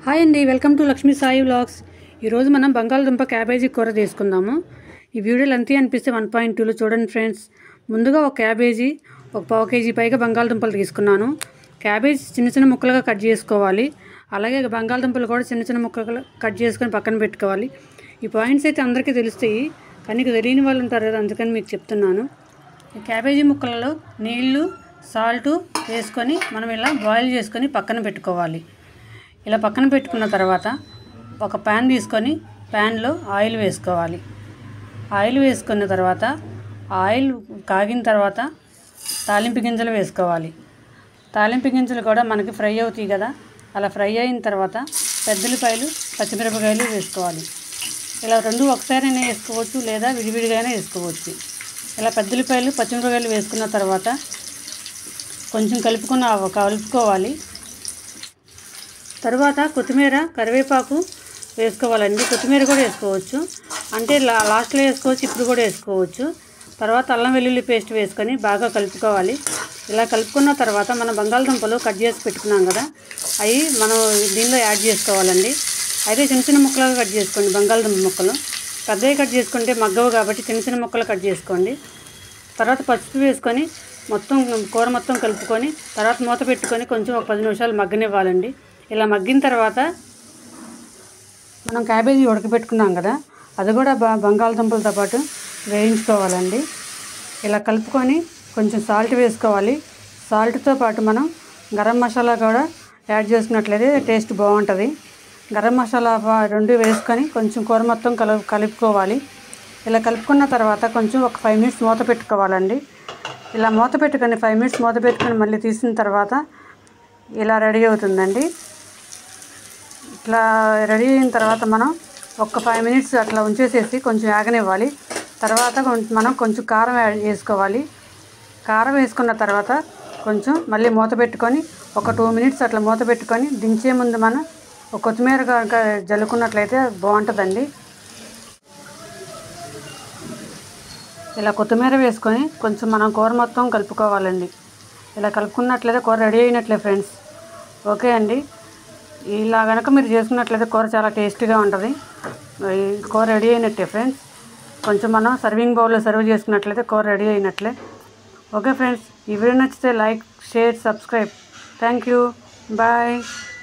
hi అండి welcome to Lakshmi Sai vlogs ఈరోజు మనం బంగాళదుంప క్యాబేజీ కూర తీసుకుందాము ఈ వీడియో లెంతీ అనిపిస్తే వన్ పాయింట్ టూలో చూడండి ఫ్రెండ్స్ ముందుగా ఒక క్యాబేజీ ఒక పావు కేజీ పైగా బంగాళదుంపలు తీసుకున్నాను క్యాబేజీ చిన్న చిన్న ముక్కలుగా కట్ చేసుకోవాలి అలాగే బంగాళదుంపలు కూడా చిన్న చిన్న ముక్కలు కట్ చేసుకొని పక్కన పెట్టుకోవాలి ఈ పాయింట్స్ అయితే అందరికీ తెలుస్తాయి కానీ ఇక తెలియని వాళ్ళు ఉంటారు కదా అందుకని మీకు చెప్తున్నాను ఈ క్యాబేజీ ముక్కలలో నీళ్లు సాల్ట్ వేసుకొని మనం ఇలా బాయిల్ చేసుకొని పక్కన పెట్టుకోవాలి ఇలా పక్కన పెట్టుకున్న తర్వాత ఒక ప్యాన్ తీసుకొని ప్యాన్లో ఆయిల్ వేసుకోవాలి ఆయిల్ వేసుకున్న తర్వాత ఆయిల్ కాగిన తర్వాత తాలింపు గింజలు వేసుకోవాలి తాలింపు గింజలు కూడా మనకి ఫ్రై అవుతాయి కదా అలా ఫ్రై అయిన తర్వాత పెద్దలిపాయలు పచ్చిమిరపకాయలు వేసుకోవాలి ఇలా రెండు ఒకసారైనా వేసుకోవచ్చు లేదా విడివిడిగానే వేసుకోవచ్చు ఇలా పెద్దలిపాయలు పచ్చిమిరపకాయలు వేసుకున్న తర్వాత కొంచెం కలుపుకున్న కలుపుకోవాలి తర్వాత కొత్తిమీర కరివేపాకు వేసుకోవాలండి కొత్తిమీర కూడా వేసుకోవచ్చు అంటే లా లాస్ట్లో వేసుకోవచ్చు ఇప్పుడు కూడా వేసుకోవచ్చు తర్వాత అల్లం వెల్లుల్లి పేస్ట్ వేసుకొని బాగా కలుపుకోవాలి ఇలా కలుపుకున్న తర్వాత మన బంగాళదుంపలు కట్ చేసి పెట్టుకున్నాం కదా అవి మనం దీనిలో యాడ్ చేసుకోవాలండి అయితే చిన్న చిన్న ముక్కలుగా కట్ చేసుకోండి బంగాళదుంప ముక్కలు పెద్దవి కట్ చేసుకుంటే మగ్గవు కాబట్టి చిన్న చిన్న ముక్కలు కట్ చేసుకోండి తర్వాత పసుపు వేసుకొని మొత్తం కూర మొత్తం కలుపుకొని తర్వాత మూత పెట్టుకొని కొంచెం ఒక పది నిమిషాలు మగ్గనివ్వాలండి ఇలా మగ్గిన తర్వాత మనం క్యాబేజీ ఉడకబెట్టుకున్నాం కదా అది కూడా బా బంగాళదుంపలతో పాటు వేయించుకోవాలండి ఇలా కలుపుకొని కొంచెం సాల్ట్ వేసుకోవాలి సాల్ట్తో పాటు మనం గరం మసాలా కూడా యాడ్ చేసుకున్నట్లయితే టేస్ట్ బాగుంటుంది గరం మసాలా పా- రెండు వేసుకొని కొంచెం కూర మొత్తం కలు కలుపుకోవాలి ఇలా కలుపుకున్న తర్వాత కొంచెం ఒక ఫైవ్ మినిట్స్ మూత పెట్టుకోవాలండి ఇలా మూత పెట్టుకొని ఫైవ్ మినిట్స్ మూత పెట్టుకొని మళ్ళీ తీసిన తర్వాత ఇలా రెడీ అవుతుందండి ఇట్లా రెడీ అయిన తర్వాత మనం ఒక ఫైవ్ మినిట్స్ అట్లా ఉంచేసేసి కొంచెం ఆగనివ్వాలి తర్వాత కొం- మనం కొంచెం కారం యాడ్ చేసుకోవాలి కారం వేసుకున్న తర్వాత కొంచెం మళ్ళీ మూత పెట్టుకొని ఒక టూ మినిట్స్ అట్లా మూత పెట్టుకొని దించే ముందు మనం ఒక కొత్తిమీర కనుక జల్లుకున్నట్లయితే బాగుంటుందండి ఇలా కొత్తిమీర వేసుకొని కొంచెం మనం కూర మొత్తం కలుపుకోవాలండి ఇలా కలుపుకున్నట్లయితే కూర రెడీ అయినట్లే ఫ్రెండ్స్ ఓకే అండి ఇలా కనుక మీరు చేసుకున్నట్లయితే కూర చాలా టేస్టీగా ఉంటుంది ఈ కూర రెడీ అయినట్టే ఫ్రెండ్స్ కొంచెం మనం సర్వింగ్ బౌల్లో సర్వ్ చేసుకున్నట్లయితే కూర రెడీ అయినట్లే ఓకే ఫ్రెండ్స్ ఈ వీడియో నచ్చితే like share subscribe thank you bye